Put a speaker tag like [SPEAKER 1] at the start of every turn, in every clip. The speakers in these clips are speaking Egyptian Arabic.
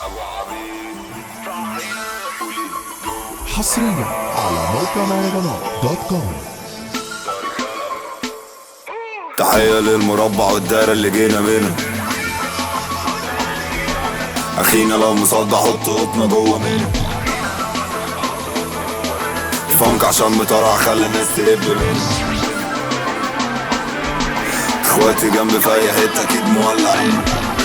[SPEAKER 1] ابو عبيد
[SPEAKER 2] حصريا على موقع مهرجانات دوت كوم
[SPEAKER 1] تحية للمربع والدايرة اللي جينا منها أخينا لو مصدع حط قطنا جوه منه الفنك عشان مطرع خلى الناس تهب منه اخواتي جنبي في أي حتة أكيد مولعين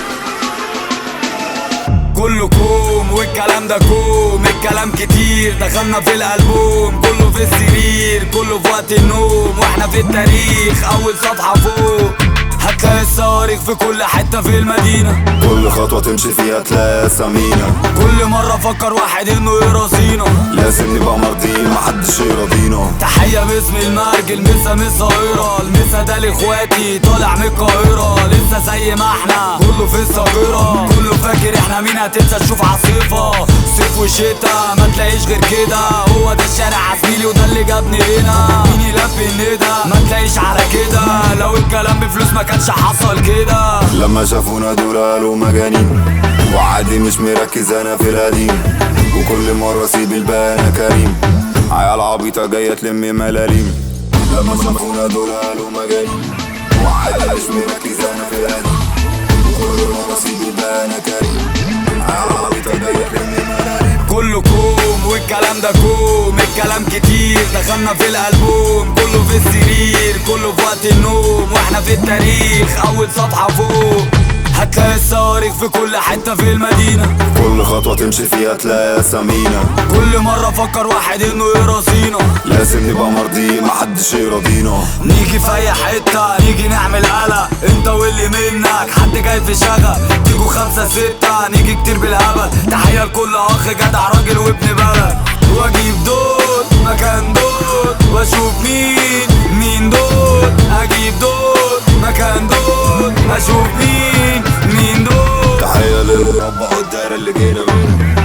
[SPEAKER 3] كله كوم والكلام ده كوم الكلام كتير دخلنا في الألبوم كله في السرير كله في وقت النوم واحنا في التاريخ أول صفحة فوق هتلاقي الصواريخ في كل حتة في المدينة
[SPEAKER 1] كل خطوة تمشي فيها تلاقي سمينة
[SPEAKER 3] كل مرة فكر واحد انه يراسينا
[SPEAKER 1] لازم نبقى مرضيين محدش يراضينا
[SPEAKER 3] تحية باسم المرج المسا من الصغيرة المسا ده لاخواتي طالع من القاهرة لسه زي ما احنا كله في الصغيرة كله فاكر احنا مين هتنسى تشوف عاصفة صيف وشتا ما تلاقيش غير كده هو ده الشارع عزميلي وده اللي جابني هنا مين يلبي الندى ما تلاقيش على كده لو الكلام بفلوس ما كانش حصل كده
[SPEAKER 1] لما شافونا دول قالوا مجانين وعادي مش مركز انا في القديم وكل مرة اسيب الباقي انا كريم عيال عبيطة جاية تلم ملاليم لما شافونا دول قالوا مجانين وعادي مش مركز انا في القديم وكل مرة اسيب الباقي انا كريم عيال عبيطة جاية تلم ملاليم
[SPEAKER 3] كله كوم والكلام ده كوم الكلام كتير دخلنا في الألبوم كله في السرير كله في وقت النوم واحنا في التاريخ أول صفحة فوق هتلاقي الصواريخ في كل حتة في المدينة
[SPEAKER 1] كل خطوة تمشي فيها تلاقي سمينة
[SPEAKER 3] كل مرة فكر واحد انه يراسينا
[SPEAKER 1] لازم نبقى مرضيين محدش يراضينا
[SPEAKER 3] نيجي في اي حتة نيجي نعمل قلق انت واللي منك حد جاي في شغل تيجوا خمسة ستة نيجي كتير بالهبل تحية لكل اخ جدع راجل وابن بلد واجيب دول مكان دول واشوف مين مين دول اجيب دول مكان دول اشوف مين مين دول
[SPEAKER 1] تحية للمربع والدايرة اللي جينا منها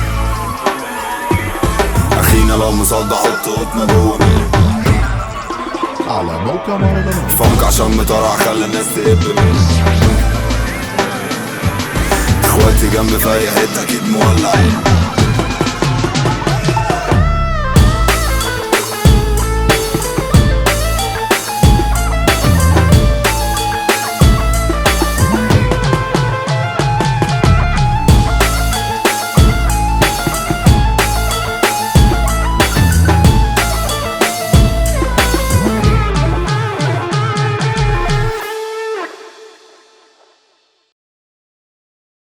[SPEAKER 1] أخينا لو مصدع حط قطنا جوه منه
[SPEAKER 2] على موقع مهرجانات
[SPEAKER 1] فنك عشان مطرع خلى الناس تهب منه اخواتي جنبي في أي حتة أكيد مولعين